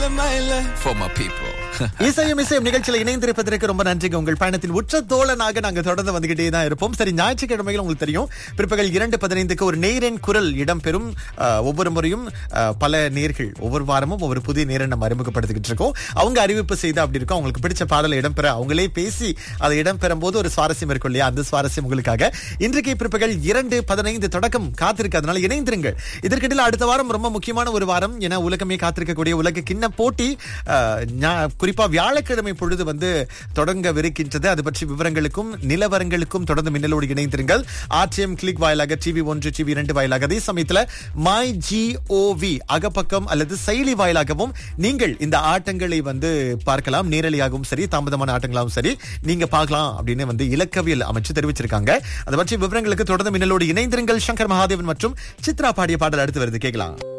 for my people. இசையும் இசையும் நிகழ்ச்சியில் இணைந்திருப்பதற்கு ரொம்ப நன்றிங்க உங்கள் பயணத்தில் உற்ற தோழனாக நாங்க தொடர்ந்து வந்துகிட்டே தான் இருப்போம் சரி ஞாயிற்றுக்கிழமைகள் உங்களுக்கு தெரியும் பிற்பகல் இரண்டு பதினைந்துக்கு ஒரு நேரின் குரல் இடம்பெறும் அஹ், ஒவ்வொரு முறையும் அஹ், பல நேர்கள் ஒவ்வொரு வாரமும் ஒவ்வொரு புதிய நேரை நம்ம அறிமுகப்படுத்திக்கிட்டு இருக்கோம் அவங்க அறிவிப்பு செய்து அப்படி இருக்கும் அவங்களுக்கு பிடிச்ச பாடலை இடம்பெற அவங்களே பேசி அதை இடம்பெறும் போது ஒரு சுவாரஸ்யம் இருக்கும் இல்லையா அந்த சுவாரஸ்யம் உங்களுக்காக இன்றைக்கு பிற்பகல் இரண்டு பதினைந்து தொடக்கம் காத்திருக்கு அதனால இணைந்திருங்கள் இதற்கிடையில் அடுத்த வாரம் ரொம்ப முக்கியமான ஒரு வாரம் என உலகமே காத்திருக்கக்கூடிய உலக கிண்ண போட்டி அஹ், ஞா- குறிப்பா வியாழக்கிழமை பொழுது வந்து தொடங்கவிருக்கின்றது அது பற்றி விவரங்களுக்கும் நிலவரங்களுக்கும் தொடர்ந்து மின்னலோடு இணைந்திருங்கள் ஆர்டிஎம் கிளிக் வாயிலாக டிவி ஒன்று டிவி இரண்டு வாயிலாக அதே சமயத்துல மை ஜிஓவி அகப்பக்கம் அல்லது செயலி வாயிலாகவும் நீங்கள் இந்த ஆட்டங்களை வந்து பார்க்கலாம் நேரலையாகவும் சரி தாமதமான ஆட்டங்களாகவும் சரி நீங்க பார்க்கலாம் அப்படின்னு வந்து இலக்கவியல் அமைச்சு தெரிவிச்சிருக்காங்க அதை பற்றி விவரங்களுக்கு தொடர்ந்து மின்னலோடு இணைந்திருங்கள் சங்கர் மகாதேவன் மற்றும் சித்ரா பாடிய பாடல் அடுத்து வருது கேட்கலாம்